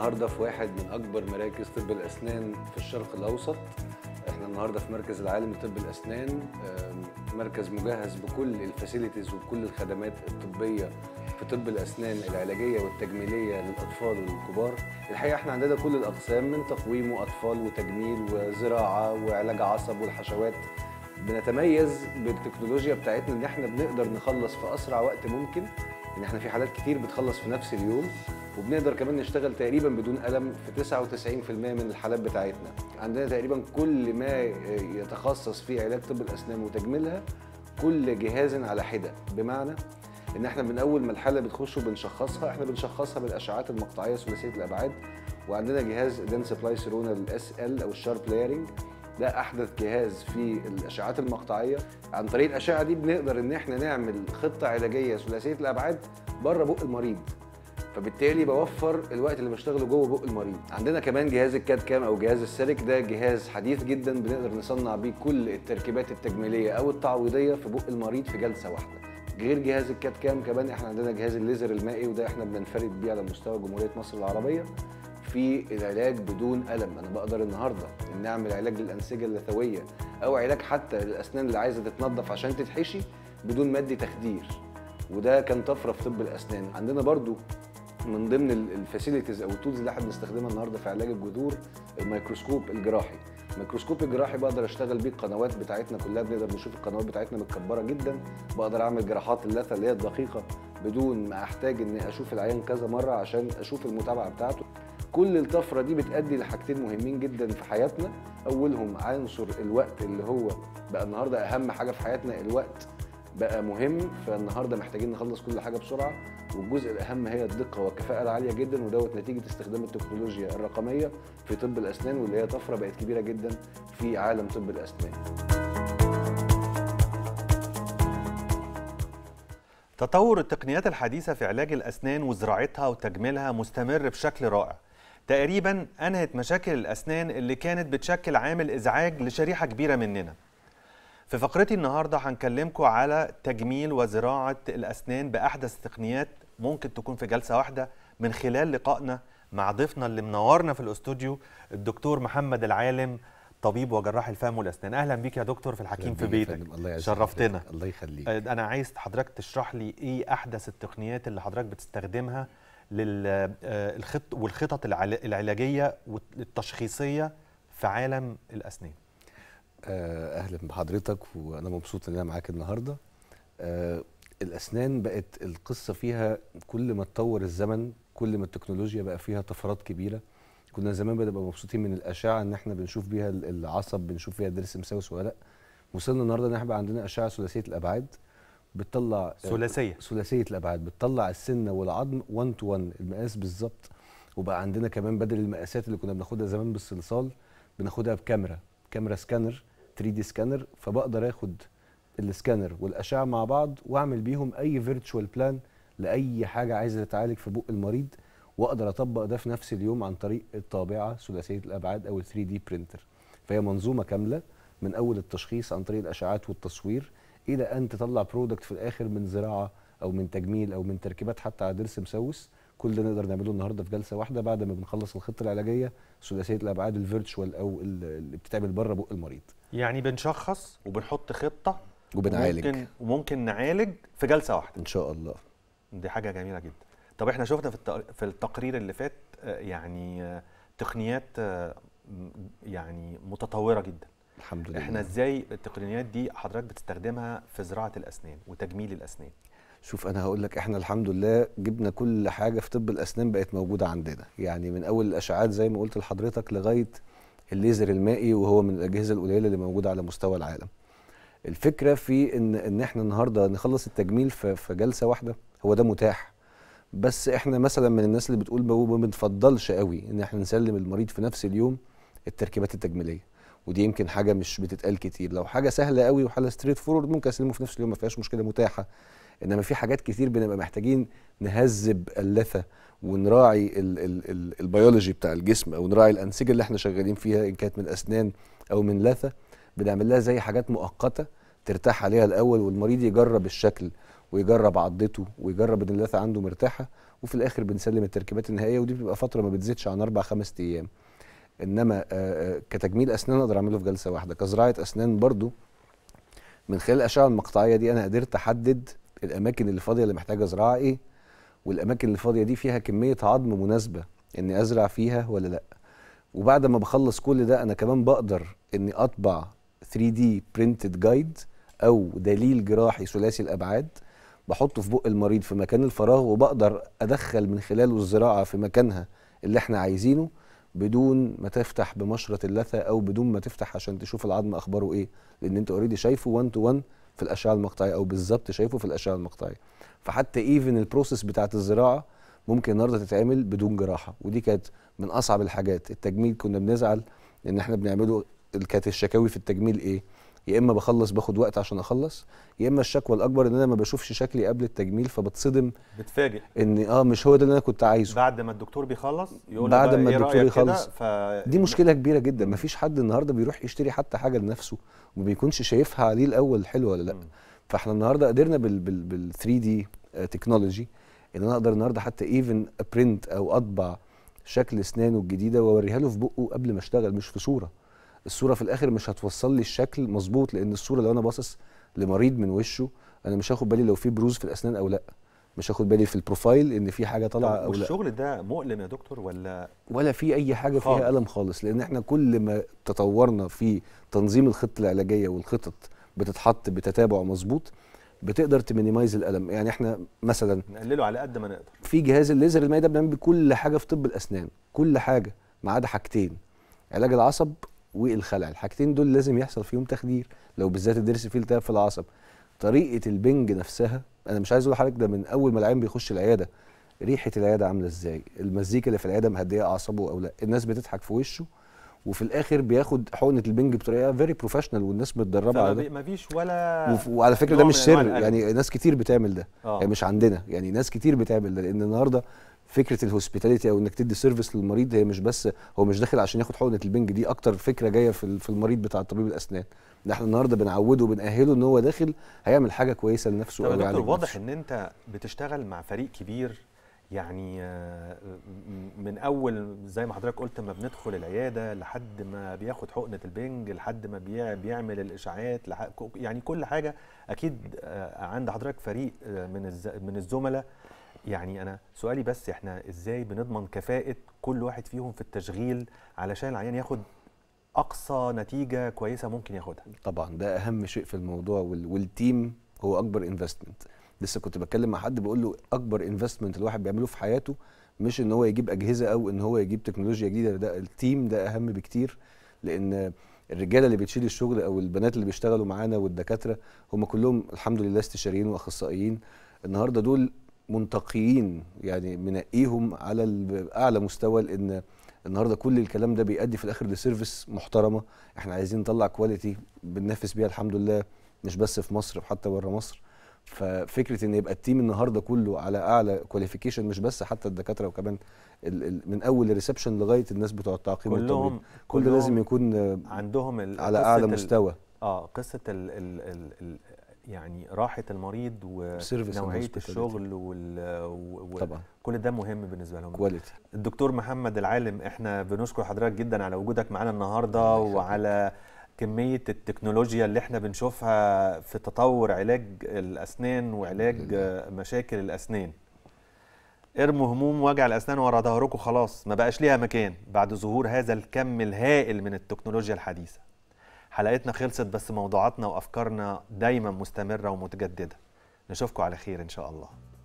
النهارده في واحد من اكبر مراكز طب الاسنان في الشرق الاوسط احنا النهارده في مركز العالم لطب الاسنان آم، مركز مجهز بكل الفاسيلتيز وكل الخدمات الطبيه في طب الاسنان العلاجيه والتجميليه للاطفال والكبار الحقيقه احنا عندنا كل الاقسام من تقويم واطفال وتجميل وزراعه وعلاج عصب والحشوات بنتميز بالتكنولوجيا بتاعتنا ان احنا بنقدر نخلص في اسرع وقت ممكن ان احنا في حالات كتير بتخلص في نفس اليوم وبنقدر كمان نشتغل تقريبا بدون الم في 99% من الحالات بتاعتنا عندنا تقريبا كل ما يتخصص في علاج طب الاسنان وتجميلها كل جهاز على حده بمعنى ان احنا من اول ما الحاله بتخش وبنشخصها احنا بنشخصها بالاشعاعات المقطعيه ثلاثيه الابعاد وعندنا جهاز دنس بلايسيرونا الاس ال او الشارب لايرنج ده احدث جهاز في الاشعاعات المقطعيه عن طريق الاشعه دي بنقدر ان احنا نعمل خطه علاجيه ثلاثيه الابعاد بره بق المريض فبالتالي بوفر الوقت اللي بشتغله جوه بق المريض عندنا كمان جهاز الكاد كام او جهاز السيرك ده جهاز حديث جدا بنقدر نصنع بيه كل التركيبات التجميليه او التعويضيه في بق المريض في جلسه واحده غير جهاز الكاد كام كمان احنا عندنا جهاز الليزر المائي وده احنا بننفرد بيه على مستوى جمهوريه مصر العربيه في العلاج بدون الم انا بقدر النهارده ان اعمل علاج للانسجه اللثويه او علاج حتى للاسنان اللي عايزه تتنظف عشان تتحشي بدون مد تخدير وده كان طفره في طب الاسنان عندنا برضو من ضمن الفاسيلتيز او التولز اللي احنا بنستخدمها النهارده في علاج الجذور الميكروسكوب الجراحي الميكروسكوب الجراحي بقدر اشتغل بيه القنوات بتاعتنا كلها بنقدر نشوف القنوات بتاعتنا متكبره جدا بقدر اعمل جراحات اللثه اللي هي الدقيقه بدون ما احتاج اني اشوف العيان كذا مره عشان اشوف المتابعه بتاعته كل الطفره دي بتؤدي لحاجتين مهمين جدا في حياتنا اولهم عنصر الوقت اللي هو بقى النهارده اهم حاجه في حياتنا الوقت بقى مهم فالنهارده محتاجين نخلص كل حاجه بسرعه والجزء الاهم هي الدقه والكفاءه العاليه جدا ودوت نتيجه استخدام التكنولوجيا الرقميه في طب الاسنان واللي هي طفره بقت كبيره جدا في عالم طب الاسنان تطور التقنيات الحديثة في علاج الأسنان وزراعتها وتجميلها مستمر بشكل رائع تقريبا أنهت مشاكل الأسنان اللي كانت بتشكل عامل إزعاج لشريحة كبيرة مننا في فقرتي النهاردة هنكلمكم على تجميل وزراعة الأسنان بأحدث التقنيات ممكن تكون في جلسة واحدة من خلال لقائنا مع ضيفنا اللي منورنا في الاستوديو الدكتور محمد العالم طبيب وجراح الفم والأسنان أهلا بيك يا دكتور في الحكيم في بيتك الله يعزك شرفتنا الله يخليك انا عايز حضرتك تشرح لي ايه احدث التقنيات اللي حضرتك بتستخدمها للخط والخطط العلا- العلاجيه والتشخيصيه في عالم الاسنان آه، اهلا بحضرتك وانا مبسوط ان انا معاك النهارده آه، الاسنان بقت القصه فيها كل ما اتطور الزمن كل ما التكنولوجيا بقى فيها طفرات كبيره كنا زمان بنبقى مبسوطين من الاشعه ان احنا بنشوف بيها ال- العصب بنشوف فيها ضرس مسوس ولا لا وصلنا النهارده ان احنا بقى عندنا اشعه ثلاثيه الابعاد بتطلع آه، ثلاثيه ثلاثيه الابعاد بتطلع السنه والعظم 1 تو 1 المقاس بالظبط وبقى عندنا كمان بدل المقاسات اللي كنا بناخدها زمان بالصلصال بناخدها بكاميرا كاميرا سكانر 3 دي سكانر فبقدر اخد السكانر والاشعه مع بعض واعمل بيهم اي فيرتشوال بلان لاي حاجه عايزه تتعالج في بق المريض واقدر اطبق ده في نفس اليوم عن طريق الطابعه ثلاثيه الابعاد او ال 3 دي برينتر فهي منظومه كامله من اول التشخيص عن طريق الاشعاعات والتصوير الى ان تطلع برودكت في الاخر من زراعه او من تجميل او من تركيبات حتى على ضرس مسوس كل ده نقدر نعمله النهارده في جلسه واحده بعد ما بنخلص الخطه العلاجيه ثلاثيه الابعاد الفيرتشوال او ال- اللي بتتعمل بره بق المريض يعني بنشخص وبنحط خطه وبنعالج وممكن وممكن نعالج في جلسه واحده ان شاء الله دي حاجه جميله جدا طب احنا شفنا في التق- في التقرير اللي فات آه، يعني آه، تقنيات آه، م- يعني متطوره جدا الحمد لله احنا ازاي التقنيات دي حضرتك بتستخدمها في زراعه الاسنان وتجميل الاسنان شوف انا هقول لك احنا الحمد لله جبنا كل حاجه في طب الاسنان بقت موجوده عندنا يعني من اول الاشعاعات زي ما قلت لحضرتك لغايه الليزر المائي وهو من الاجهزه القليله اللي موجوده على مستوى العالم الفكره في ان ان احنا النهارده نخلص التجميل في في جلسه واحده هو ده متاح بس احنا مثلا من الناس اللي بتقول ما ما بنفضلش قوي ان احنا نسلم المريض في نفس اليوم التركيبات التجميليه ودي يمكن حاجه مش بتتقال كتير لو حاجه سهله قوي وحاله ستريت فورورد ممكن اسلمه في نفس اليوم ما فيهاش مشكله متاحه انما في حاجات كتير بنبقى محتاجين نهذب اللثه ونراعي ال ال ال البيولوجي بتاع الجسم او نراعي الانسجه اللي احنا شغالين فيها ان كانت من اسنان او من لثه بنعمل لها زي حاجات مؤقته ترتاح عليها الاول والمريض يجرب الشكل ويجرب عضته ويجرب ان اللثه عنده مرتاحه وفي الاخر بنسلم التركيبات النهائيه ودي بتبقى فتره ما بتزيدش عن اربع خمس ايام انما آه، آه، كتجميل اسنان اقدر اعمله في جلسه واحده كزراعه اسنان برضو من خلال الاشعه المقطعيه دي انا قدرت احدد الاماكن اللي فاضيه اللي محتاجه زراعه ايه والاماكن اللي فاضيه دي فيها كميه عظم مناسبه اني ازرع فيها ولا لا وبعد ما بخلص كل ده انا كمان بقدر اني اطبع 3 دي برينتد جايد او دليل جراحي ثلاثي الابعاد بحطه في بق المريض في مكان الفراغ وبقدر ادخل من خلاله الزراعه في مكانها اللي احنا عايزينه بدون ما تفتح بمشرط اللثه او بدون ما تفتح عشان تشوف العظم اخباره ايه لان انت اوريدي شايفه 1 تو 1 في الاشعه المقطعيه او بالظبط شايفه في الاشعه المقطعيه فحتى ايفن البروسيس بتاعه الزراعه ممكن النهارده تتعمل بدون جراحه ودي كانت من اصعب الحاجات التجميل كنا بنزعل ان احنا بنعمله كانت الشكاوي في التجميل ايه يا اما بخلص باخد وقت عشان اخلص يا اما الشكوى الاكبر ان انا ما بشوفش شكلي قبل التجميل فبتصدم بتفاجئ ان اه مش هو ده اللي انا كنت عايزه بعد ما الدكتور بيخلص يقول بعد بقى ما إيه الدكتور رأيك كده؟ يخلص. ف... دي مشكله كبيره جدا مفيش حد النهارده بيروح يشتري حتى حاجه لنفسه وما بيكونش شايفها عليه الاول حلوه ولا لا مم. فاحنا النهارده قدرنا بال بال بال 3 دي تكنولوجي ان انا اقدر النهارده حتى ايفن برنت او اطبع شكل اسنانه الجديده واوريها له في بقه قبل ما اشتغل مش في صوره الصوره في الاخر مش هتوصل لي الشكل مظبوط لان الصوره لو انا باصص لمريض من وشه انا مش هاخد بالي لو في بروز في الاسنان او لا مش هاخد بالي في البروفايل ان في حاجه طالعه طب او لا والشغل ده مؤلم يا دكتور ولا ولا في اي حاجه خالص. فيها الم خالص لان احنا كل ما تطورنا في تنظيم الخطه العلاجيه والخطط بتتحط بتتابع مظبوط بتقدر تمينيمايز الالم يعني احنا مثلا نقلله على قد ما نقدر في جهاز الليزر المائي ده بنعمل بيه كل حاجه في طب الاسنان كل حاجه ما عدا حاجتين علاج العصب والخلع الحاجتين دول لازم يحصل فيهم تخدير لو بالذات الضرس فيه التهاب في العصب طريقه البنج نفسها انا مش عايز اقول لحضرتك ده من اول ما العيان بيخش العياده ريحه العياده عامله ازاي المزيكا اللي في العياده مهديه اعصابه او لا الناس بتضحك في وشه وفي الاخر بياخد حقنه البنج بطريقه فيري بروفيشنال والناس متدربه على ده ما فيش ولا وف- وعلى فكره نوع ده من مش سر أنواع الألم. يعني ناس كتير بتعمل ده آه. يعني مش عندنا يعني ناس كتير بتعمل ده لان النهارده فكره الهوسبيتاليتي او انك تدي سيرفيس للمريض هي مش بس هو مش داخل عشان ياخد حقنه البنج دي اكتر فكره جايه في ال- في المريض بتاع طبيب الاسنان ده احنا النهارده بنعوده وبنأهله ان هو داخل هيعمل حاجه كويسه لنفسه طب يا او دكتور يعالج واضح نفسه. ان انت بتشتغل مع فريق كبير يعني آه، م- من اول زي ما حضرتك قلت ما بندخل العياده لحد ما بياخد حقنه البنج لحد ما بيع- بيعمل الاشاعات لح- ك- يعني كل حاجه اكيد آه، عند حضرتك فريق آه، من الز- من الزملاء يعني انا سؤالي بس احنا ازاي بنضمن كفاءه كل واحد فيهم في التشغيل علشان العيان ياخد اقصى نتيجه كويسه ممكن ياخدها طبعا ده اهم شيء في الموضوع وال... والتيم هو اكبر انفستمنت لسه كنت بتكلم مع حد بقول له اكبر انفستمنت الواحد بيعمله في حياته مش ان هو يجيب اجهزه او ان هو يجيب تكنولوجيا جديده ده التيم ده اهم بكتير لان الرجاله اللي بتشيل الشغل او البنات اللي بيشتغلوا معانا والدكاتره هم كلهم الحمد لله استشاريين واخصائيين النهارده دول منتقيين يعني منقيهم على ال- اعلى مستوى لان النهارده كل الكلام ده بيؤدي في الاخر لسيرفيس محترمه احنا عايزين نطلع كواليتي بننافس بيها الحمد لله مش بس في مصر حتى بره مصر ففكره ان يبقى التيم النهارده كله على اعلى كواليفيكيشن مش بس حتى الدكاتره وكمان ال ال من اول الريسبشن لغايه الناس بتوع التعقيم والتمريض كلهم كل ده لازم يكون آه، عندهم ال- على قصة اعلى ال- مستوى اه قصه ال ال ال ال يعني راحه المريض Service and ونوعيه hospitality. الشغل وال و- و- طبعا كل ده مهم بالنسبه لهم كواليتي الدكتور محمد العالم احنا بنشكر حضرتك جدا على وجودك معانا النهارده الله يخليك. وعلى كميه التكنولوجيا اللي احنا بنشوفها في تطور علاج الاسنان وعلاج الحمد لله. آه، مشاكل الاسنان ارموا هموم وجع الاسنان ورا ظهركم خلاص ما بقاش ليها مكان بعد ظهور هذا الكم الهائل من التكنولوجيا الحديثه حلقتنا خلصت بس موضوعاتنا وافكارنا دايما مستمره ومتجدده نشوفكم على خير ان شاء الله